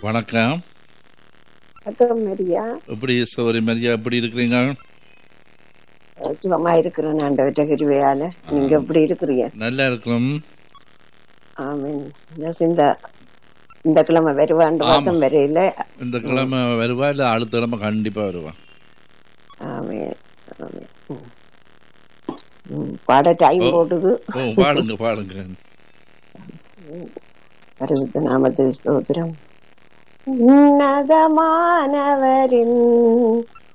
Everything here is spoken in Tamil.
வணக்கம் வணக்கம் மரியா எப்படி சௌரி மரியா எப்படி இருக்கிறீங்க சுகமா இருக்கிறேன் ஆண்டவர்கிட்ட கிருபையால நீங்க எப்படி இருக்கிறீங்க நல்லா இருக்கிறோம் ஆமீன் இந்த இந்த இந்த கிழமை வருவாண்டு மாதம் வரையில இந்த கிழமை வருவா இல்ல அடுத்த கிழமை கண்டிப்பா வருவா ஆமீன் ஆமீன் ம். ம், பாட டைம் போடுது ஓ பாடுங்க பாடுங்க பரிசுத்த நாமத்தில் ஸ்தோத்திரம் உன்னதமானவரின்